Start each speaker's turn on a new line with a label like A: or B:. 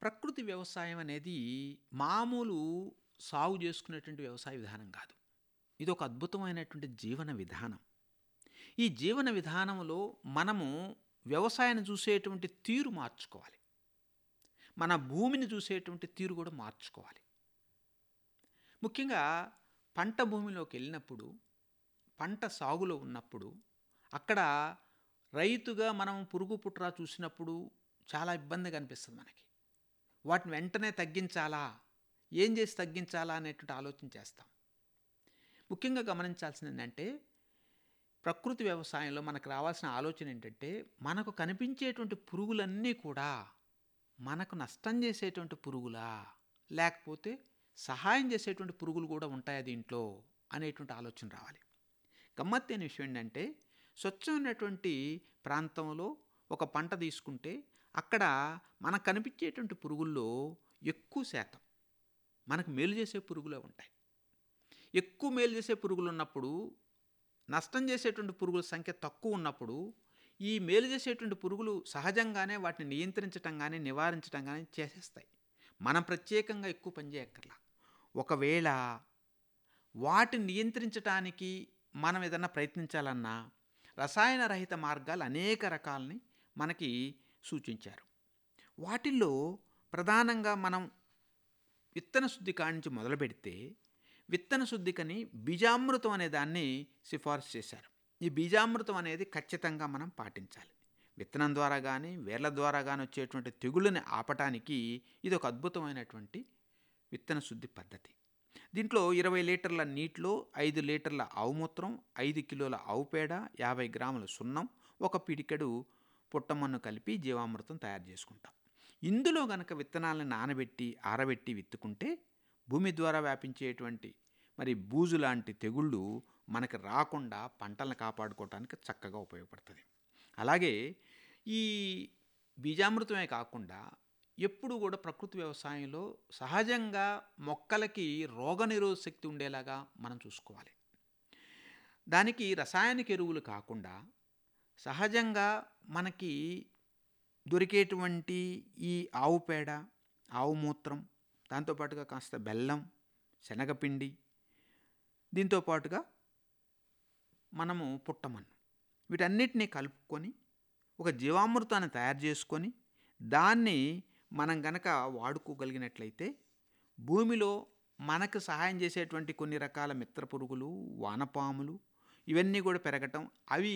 A: ప్రకృతి వ్యవసాయం అనేది మామూలు సాగు చేసుకునేటువంటి వ్యవసాయ విధానం కాదు ఇది ఒక అద్భుతమైనటువంటి జీవన విధానం ఈ జీవన విధానంలో మనము వ్యవసాయాన్ని చూసేటువంటి తీరు మార్చుకోవాలి మన భూమిని చూసేటువంటి తీరు కూడా మార్చుకోవాలి ముఖ్యంగా పంట భూమిలోకి వెళ్ళినప్పుడు పంట సాగులో ఉన్నప్పుడు అక్కడ రైతుగా మనం పురుగు పుట్రా చూసినప్పుడు చాలా ఇబ్బందిగా అనిపిస్తుంది మనకి వాటిని వెంటనే తగ్గించాలా ఏం చేసి తగ్గించాలా అనేటువంటి ఆలోచన చేస్తాం ముఖ్యంగా గమనించాల్సింది ఏంటంటే ప్రకృతి వ్యవసాయంలో మనకు రావాల్సిన ఆలోచన ఏంటంటే మనకు కనిపించేటువంటి పురుగులన్నీ కూడా మనకు నష్టం చేసేటువంటి పురుగులా లేకపోతే సహాయం చేసేటువంటి పురుగులు కూడా ఉంటాయా దీంట్లో అనేటువంటి ఆలోచన రావాలి గమ్మత్తైన విషయం ఏంటంటే స్వచ్ఛమైనటువంటి ప్రాంతంలో ఒక పంట తీసుకుంటే అక్కడ మనకు కనిపించేటువంటి పురుగుల్లో ఎక్కువ శాతం మనకు మేలు చేసే పురుగులే ఉంటాయి ఎక్కువ మేలు చేసే పురుగులు ఉన్నప్పుడు నష్టం చేసేటువంటి పురుగుల సంఖ్య తక్కువ ఉన్నప్పుడు ఈ మేలు చేసేటువంటి పురుగులు సహజంగానే వాటిని నియంత్రించటం కానీ నివారించడం కానీ చేసేస్తాయి మనం ప్రత్యేకంగా ఎక్కువ పనిచేయక్కర్లా ఒకవేళ వాటిని నియంత్రించటానికి మనం ఏదన్నా ప్రయత్నించాలన్నా రసాయన రహిత మార్గాలు అనేక రకాలని మనకి సూచించారు వాటిల్లో ప్రధానంగా మనం విత్తన శుద్ధి కానించి మొదలు పెడితే విత్తన శుద్ధికని బీజామృతం అనే దాన్ని సిఫార్సు చేశారు ఈ బీజామృతం అనేది ఖచ్చితంగా మనం పాటించాలి విత్తనం ద్వారా కానీ వేర్ల ద్వారా కానీ వచ్చేటువంటి తెగుళ్ళని ఆపటానికి ఇది ఒక అద్భుతమైనటువంటి విత్తన శుద్ధి పద్ధతి దీంట్లో ఇరవై లీటర్ల నీటిలో ఐదు లీటర్ల ఆవు మూత్రం ఐదు కిలోల ఆవు పేడ యాభై గ్రాముల సున్నం ఒక పిడికెడు పుట్టమన్ను కలిపి జీవామృతం తయారు చేసుకుంటాం ఇందులో గనక విత్తనాలను నానబెట్టి ఆరబెట్టి విత్తుకుంటే భూమి ద్వారా వ్యాపించేటువంటి మరి బూజు లాంటి తెగుళ్ళు మనకి రాకుండా పంటలను కాపాడుకోవడానికి చక్కగా ఉపయోగపడుతుంది అలాగే ఈ బీజామృతమే కాకుండా ఎప్పుడు కూడా ప్రకృతి వ్యవసాయంలో సహజంగా మొక్కలకి రోగనిరోధ శక్తి ఉండేలాగా మనం చూసుకోవాలి దానికి రసాయనిక ఎరువులు కాకుండా సహజంగా మనకి దొరికేటువంటి ఈ ఆవు పేడ ఆవు మూత్రం దాంతోపాటుగా కాస్త బెల్లం శనగపిండి దీంతో పాటుగా మనము పుట్టమన్ను వీటన్నిటినీ కలుపుకొని ఒక జీవామృతాన్ని తయారు చేసుకొని దాన్ని మనం గనక వాడుకోగలిగినట్లయితే భూమిలో మనకు సహాయం చేసేటువంటి కొన్ని రకాల మిత్ర పురుగులు వానపాములు ఇవన్నీ కూడా పెరగటం అవి